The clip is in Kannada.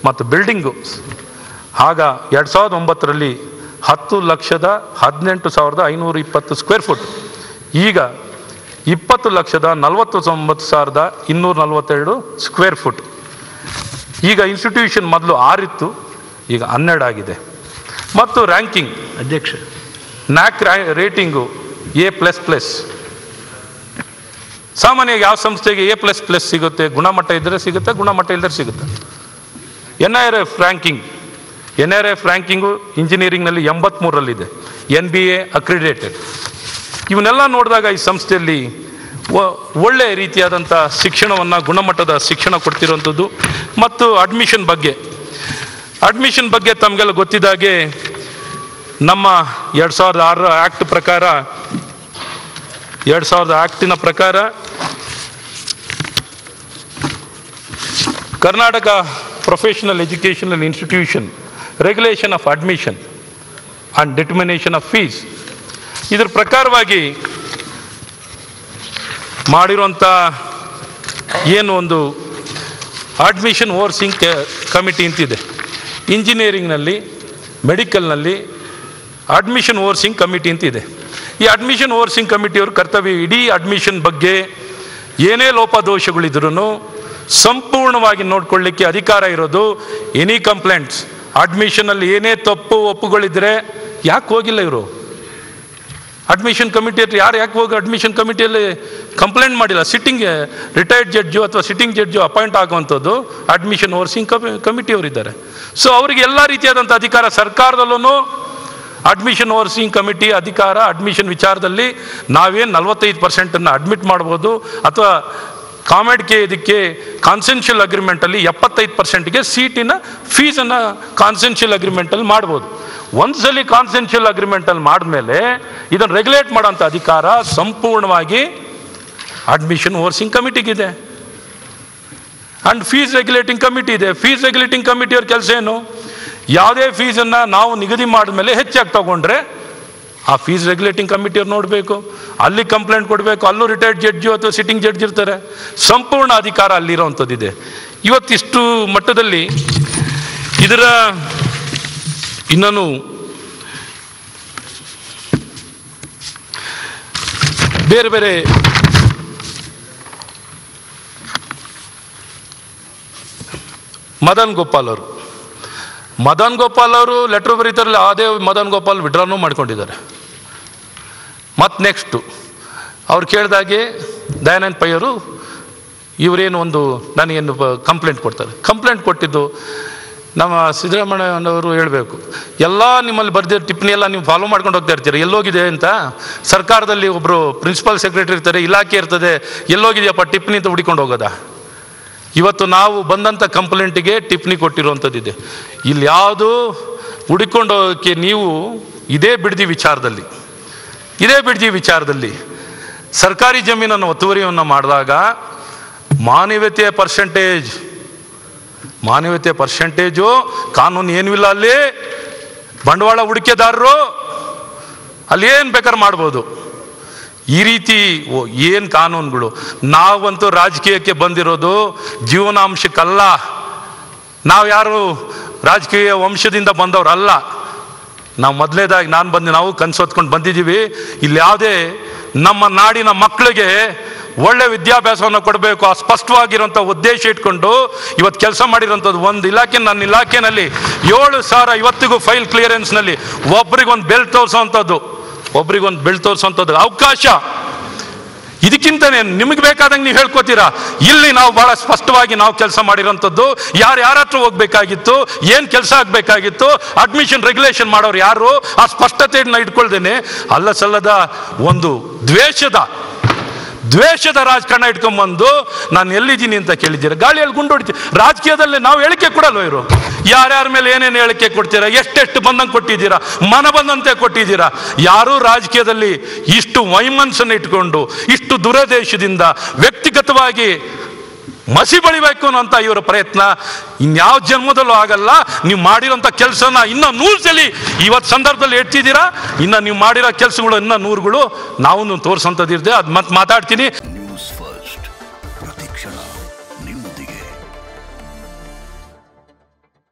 ಮತ್ತು ಬಿಲ್ಡಿಂಗು ಆಗ ಎರಡು ಸಾವಿರದ ಒಂಬತ್ತರಲ್ಲಿ ಹತ್ತು ಲಕ್ಷದ ಹದಿನೆಂಟು ಸಾವಿರದ ಐನೂರ ಇಪ್ಪತ್ತು ಸ್ಕ್ವೇರ್ ಫುಟ್ ಈಗ ಇಪ್ಪತ್ತು ಲಕ್ಷದ ನಲವತ್ತೊಂಬತ್ತು ಸಾವಿರದ ಇನ್ನೂರ ನಲವತ್ತೆರಡು ಸ್ಕ್ವೇರ್ ಫುಟ್ ಈಗ ಇನ್ಸ್ಟಿಟ್ಯೂಷನ್ ಮೊದಲು ಆರಿತ್ತು ಈಗ ಹನ್ನೆರಡು ಆಗಿದೆ ಮತ್ತು ರ್ಯಾಂಕಿಂಗ್ ಅಧ್ಯಕ್ಷ NAAC rating A plus plus ಸಾಮಾನ್ಯವಾಗಿ ಯಾವ ಸಂಸ್ಥೆಗೆ ಎ ಪ್ಲಸ್ ಪ್ಲಸ್ ಸಿಗುತ್ತೆ ಗುಣಮಟ್ಟ ಇದ್ದರೆ ಸಿಗುತ್ತೆ ಗುಣಮಟ್ಟ ಇಲ್ಲದ್ರೆ ಸಿಗುತ್ತೆ N I R F ranking N R F ranking ಇಂಜಿನಿಯರಿಂಗ್ನಲ್ಲಿ ಎಂಬತ್ತ್ಮೂರರಲ್ಲಿದೆ ಎನ್ ಬಿ ಎ ಅಕ್ರಿಡೇಟೆಡ್ ಇವನ್ನೆಲ್ಲ ನೋಡಿದಾಗ ಈ ಸಂಸ್ಥೆಯಲ್ಲಿ ಒ- ಒಳ್ಳೆ ರೀತಿಯಾದಂಥ ಶಿಕ್ಷಣವನ್ನು ಗುಣಮಟ್ಟದ ಶಿಕ್ಷಣ ಕೊಡ್ತಿರೋಂಥದ್ದು ಮತ್ತು ಅಡ್ಮಿಷನ್ ಬಗ್ಗೆ ಅಡ್ಮಿಷನ್ ಬಗ್ಗೆ ತಮಗೆಲ್ಲ ಗೊತ್ತಿದ್ದಾಗೆ ನಮ್ಮ ಎರಡು ಸಾವಿರದ ಆರರ ಆ್ಯಕ್ಟ್ ಪ್ರಕಾರ ಎರಡು ಸಾವಿರದ ಆ್ಯಕ್ಟಿನ ಪ್ರಕಾರ Karnataka professional educational institution regulation of admission and determination of fees ಇದ್ರ ಪ್ರಕಾರವಾಗಿ ಮಾಡಿರುವಂಥ ಏನು ಒಂದು ಅಡ್ಮಿಷನ್ ಓವರ್ಸಿಂಗ್ ಕಮಿಟಿ ಅಂತಿದೆ ಇಂಜಿನಿಯರಿಂಗ್ನಲ್ಲಿ ಮೆಡಿಕಲ್ನಲ್ಲಿ ಅಡ್ಮಿಷನ್ ಓವರ್ಸಿಂಗ್ ಕಮಿಟಿ ಅಂತಿದೆ ಈ ಅಡ್ಮಿಷನ್ ಓವರ್ಸಿಂಗ್ ಕಮಿಟಿಯವರು ಕರ್ತವ್ಯ ಇಡೀ ಅಡ್ಮಿಷನ್ ಬಗ್ಗೆ ಏನೇ ಲೋಪದೋಷಗಳಿದ್ರೂ ಸಂಪೂರ್ಣವಾಗಿ ನೋಡ್ಕೊಳ್ಳಿಕ್ಕೆ ಅಧಿಕಾರ ಇರೋದು ಎನಿ ಕಂಪ್ಲೇಂಟ್ಸ್ ಅಡ್ಮಿಷನಲ್ಲಿ ಏನೇ ತಪ್ಪು ಒಪ್ಪುಗಳಿದ್ರೆ ಯಾಕೆ ಹೋಗಿಲ್ಲ ಇವರು ಅಡ್ಮಿಷನ್ ಕಮಿಟಿ ಹತ್ರ ಯಾರು ಯಾಕೆ ಹೋಗಿ ಅಡ್ಮಿಷನ್ ಕಮಿಟಿಯಲ್ಲಿ ಕಂಪ್ಲೇಂಟ್ ಮಾಡಿಲ್ಲ ಸಿಟ್ಟಿಂಗ್ ರಿಟೈರ್ಡ್ ಜಡ್ಜು ಅಥವಾ ಸಿಟ್ಟಿಂಗ್ ಜಡ್ಜು ಅಪಾಯಿಂಟ್ ಆಗುವಂಥದ್ದು ಅಡ್ಮಿಷನ್ ಓವರ್ಸಿಂಗ್ ಕಮಿಟಿಯವರಿದ್ದಾರೆ ಸೊ ಅವರಿಗೆ ಎಲ್ಲ ರೀತಿಯಾದಂಥ ಅಧಿಕಾರ ಸರ್ಕಾರದಲ್ಲೂ ಅಡ್ಮಿಷನ್ ಓವರ್ಸಿಂಗ್ ಕಮಿಟಿ ಅಧಿಕಾರ ಅಡ್ಮಿಷನ್ ವಿಚಾರದಲ್ಲಿ ನಾವೇನು ನಲವತ್ತೈದು ಪರ್ಸೆಂಟನ್ನು ಅಡ್ಮಿಟ್ ಮಾಡ್ಬೋದು ಅಥವಾ ಕಾಮೆಡ್ಗೆ ಇದಕ್ಕೆ ಕಾನ್ಸೆನ್ಷಿಯಲ್ ಅಗ್ರಿಮೆಂಟಲ್ಲಿ ಎಪ್ಪತ್ತೈದು ಪರ್ಸೆಂಟ್ಗೆ ಸೀಟಿನ ಫೀಸನ್ನು ಕಾನ್ಸೆನ್ಷಿಯಲ್ ಅಗ್ರಿಮೆಂಟಲ್ಲಿ ಮಾಡ್ಬೋದು ಒಂದ್ಸಲಿ ಕಾನ್ಸೆನ್ಷಿಯಲ್ ಅಗ್ರಿಮೆಂಟಲ್ಲಿ ಮಾಡಿದ್ಮೇಲೆ ಇದನ್ನು ರೆಗ್ಯುಲೇಟ್ ಮಾಡೋಂಥ ಅಧಿಕಾರ ಸಂಪೂರ್ಣವಾಗಿ ಅಡ್ಮಿಷನ್ ಓವರ್ಸಿಂಗ್ ಕಮಿಟಿಗಿದೆ ಆ್ಯಂಡ್ ಫೀಸ್ ರೆಗ್ಯುಲೇಟಿಂಗ್ ಕಮಿಟಿ ಇದೆ ಫೀಸ್ ರೆಗ್ಯುಲೇಟಿಂಗ್ ಕಮಿಟಿಯವ್ರ ಕೆಲಸ ಏನು ಯಾವುದೇ ಫೀಸನ್ನು ನಾವು ನಿಗದಿ ಮಾಡಿದ್ಮೇಲೆ ಹೆಚ್ಚಾಗಿ ತಗೊಂಡ್ರೆ ಆ ಫೀಸ್ ರೆಗ್ಯುಲೇಟಿಂಗ್ ಕಮಿಟಿಯವ್ರು ನೋಡಬೇಕು ಅಲ್ಲಿ ಕಂಪ್ಲೇಂಟ್ ಕೊಡಬೇಕು ಅಲ್ಲೂ ರಿಟೈರ್ಡ್ ಜಡ್ಜು ಅಥವಾ ಸಿಟ್ಟಿಂಗ್ ಜಡ್ಜ್ ಇರ್ತಾರೆ ಸಂಪೂರ್ಣ ಅಧಿಕಾರ ಅಲ್ಲಿರೋವಂಥದ್ದಿದೆ ಇವತ್ತಿಷ್ಟು ಮಟ್ಟದಲ್ಲಿ ಇದರ ಇನ್ನೂ ಬೇರೆ ಬೇರೆ ಮದನ್ ಗೋಪಾಲ್ ಅವರು ಮದನ್ ಗೋಪಾಲ್ ಅವರು ಲೆಟ್ರ್ ಬರೀತಾರಲ್ಲ ಅದೇ ಮದನ್ ಗೋಪಾಲ್ ವಿಡ್ರಾನು ಮಾಡ್ಕೊಂಡಿದ್ದಾರೆ ಮತ್ತು ನೆಕ್ಸ್ಟು ಅವ್ರು ಕೇಳಿದಾಗೆ ದಯಾನಂದ್ ಪೈ ಅವರು ಇವರೇನು ಒಂದು ನನಗೇನು ಕಂಪ್ಲೇಂಟ್ ಕೊಡ್ತಾರೆ ಕಂಪ್ಲೇಂಟ್ ಕೊಟ್ಟಿದ್ದು ನಮ್ಮ ಸಿದ್ದರಾಮಯ್ಯನವರು ಹೇಳಬೇಕು ಎಲ್ಲ ನಿಮ್ಮಲ್ಲಿ ಬರ್ದಿರೋ ಟಿಪ್ಪಣಿ ಎಲ್ಲ ನೀವು ಫಾಲೋ ಮಾಡ್ಕೊಂಡು ಹೋಗ್ತಾ ಇರ್ತೀರಿ ಎಲ್ಲೋಗಿದೆ ಅಂತ ಸರ್ಕಾರದಲ್ಲಿ ಒಬ್ಬರು ಪ್ರಿನ್ಸಿಪಲ್ ಸೆಕ್ರೆಟರಿ ಇರ್ತಾರೆ ಇಲಾಖೆ ಇರ್ತದೆ ಎಲ್ಲೋಗಿದೆಯಪ್ಪ ಟಿಪ್ಪಣಿ ಅಂತ ಹುಡಿಕೊಂಡು ಹೋಗೋದಾ ಇವತ್ತು ನಾವು ಬಂದಂಥ ಕಂಪ್ಲೇಂಟಿಗೆ ಟಿಪ್ಪಣಿ ಕೊಟ್ಟಿರುವಂಥದ್ದಿದೆ ಇಲ್ಲಿ ಯಾವುದು ಹುಡುಕೊಂಡು ಹೋಗೋಕ್ಕೆ ನೀವು ಇದೇ ಬಿಡದಿ ವಿಚಾರದಲ್ಲಿ ಇದೇ ಬಿಡದಿ ವಿಚಾರದಲ್ಲಿ ಸರ್ಕಾರಿ ಜಮೀನನ್ನು ಒತ್ತುವರಿಯನ್ನು ಮಾಡಿದಾಗ ಮಾನವೀಯತೆಯ ಪರ್ಸೆಂಟೇಜ್ ಮಾನವೀಯತೆ ಪರ್ಸೆಂಟೇಜು ಕಾನೂನು ಏನೂ ಇಲ್ಲ ಅಲ್ಲಿ ಬಂಡವಾಳ ಹೂಡಿಕೆದಾರರು ಅಲ್ಲಿ ಏನು ಬೇಕಾದ್ರೆ ಮಾಡ್ಬೋದು ಈ ರೀತಿ ಏನು ಕಾನೂನುಗಳು ನಾವಂತೂ ರಾಜಕೀಯಕ್ಕೆ ಬಂದಿರೋದು ಜೀವನಾಂಶಕ್ಕಲ್ಲ ನಾವು ಯಾರು ರಾಜಕೀಯ ವಂಶದಿಂದ ಬಂದವರಲ್ಲ ನಾವು ಮೊದಲನೇದಾಗಿ ನಾನು ಬಂದು ನಾವು ಕನ್ಸು ಹೊತ್ಕೊಂಡು ಬಂದಿದ್ದೀವಿ ಇಲ್ಲಿ ಯಾವುದೇ ನಮ್ಮ ನಾಡಿನ ಮಕ್ಕಳಿಗೆ ಒಳ್ಳೆ ವಿದ್ಯಾಭ್ಯಾಸವನ್ನು ಕೊಡಬೇಕು ಆ ಸ್ಪಷ್ಟವಾಗಿರುವಂಥ ಉದ್ದೇಶ ಇಟ್ಕೊಂಡು ಇವತ್ತು ಕೆಲಸ ಮಾಡಿರೋಂಥದ್ದು ಒಂದು ಇಲಾಖೆ ನನ್ನ ಇಲಾಖೆನಲ್ಲಿ ಏಳು ಸಾವಿರ ಇವತ್ತಿಗೂ ಫೈಲ್ ಕ್ಲಿಯರೆನ್ಸ್ನಲ್ಲಿ ಒಬ್ರಿಗೊಂದು ಬೆಲ್ ತೋರಿಸೋವಂಥದ್ದು ಒಬ್ರಿಗೊಂದು ಬೆಲ್ ತೋರಿಸೋವಂಥದ್ದು ಅವಕಾಶ ಇದಕ್ಕಿಂತನೇ ನಿಮಗೆ ಬೇಕಾದಂಗೆ ನೀವು ಹೇಳ್ಕೊತೀರಾ ಇಲ್ಲಿ ನಾವು ಬಹಳ ಸ್ಪಷ್ಟವಾಗಿ ನಾವು ಕೆಲಸ ಮಾಡಿರೋಂಥದ್ದು ಯಾರು ಯಾರ ಹತ್ರ ಹೋಗ್ಬೇಕಾಗಿತ್ತು ಏನು ಕೆಲಸ ಆಗಬೇಕಾಗಿತ್ತು ಅಡ್ಮಿಷನ್ ರೆಗ್ಯುಲೇಷನ್ ಮಾಡೋರು ಯಾರು ಆ ಸ್ಪಷ್ಟತೆಯನ್ನ ಇಟ್ಕೊಳ್ದೇನೆ ಅಲ್ಲ ಸಲ್ಲದ ಒಂದು ದ್ವೇಷದ ದ್ವೇಷದ ರಾಜಕಾರಣ ಇಟ್ಕೊಂಬಂದು ನಾನು ಎಲ್ಲಿದ್ದೀನಿ ಅಂತ ಕೇಳಿದ್ದೀರ ಗಾಳಿಯಲ್ಲಿ ಗುಂಡು ಹೊಡಿತೀವಿ ರಾಜಕೀಯದಲ್ಲಿ ನಾವು ಹೇಳಿಕೆ ಕೊಡಲ್ವ ಇವರು ಯಾರ್ಯಾರ ಮೇಲೆ ಏನೇನು ಹೇಳಿಕೆ ಕೊಡ್ತೀರಾ ಎಷ್ಟೆಷ್ಟು ಬಂದಂಗೆ ಕೊಟ್ಟಿದ್ದೀರಾ ಮನ ಬಂದಂತೆ ಕೊಟ್ಟಿದ್ದೀರಾ ಯಾರೂ ರಾಜಕೀಯದಲ್ಲಿ ಇಷ್ಟು ವೈಮನಸ್ಸನ್ನು ಇಟ್ಕೊಂಡು ಇಷ್ಟು ದುರದೇಶದಿಂದ ವ್ಯಕ್ತಿಗತವಾಗಿ ಮಸಿ ಬಳಿಬೇಕು ಅನ್ನೋಂಥ ಇವರ ಪ್ರಯತ್ನ ಇನ್ಯಾವ ಜನ್ಮದಲ್ಲೂ ಆಗಲ್ಲ ನೀವು ಮಾಡಿರೋಂಥ ಕೆಲಸನ ಇನ್ನೂ ನೂರು ಸಲ ಇವತ್ತು ಸಂದರ್ಭದಲ್ಲಿ ಎಡ್ತಿದ್ದೀರಾ ಇನ್ನು ನೀವು ಮಾಡಿರೋ ಕೆಲಸಗಳು ಇನ್ನೂ ನೂರುಗಳು ನಾವು ತೋರಿಸೋಂಥದ್ದಿರುತ್ತೆ ಅದು ಮತ್ತೆ ಮಾತಾಡ್ತೀನಿ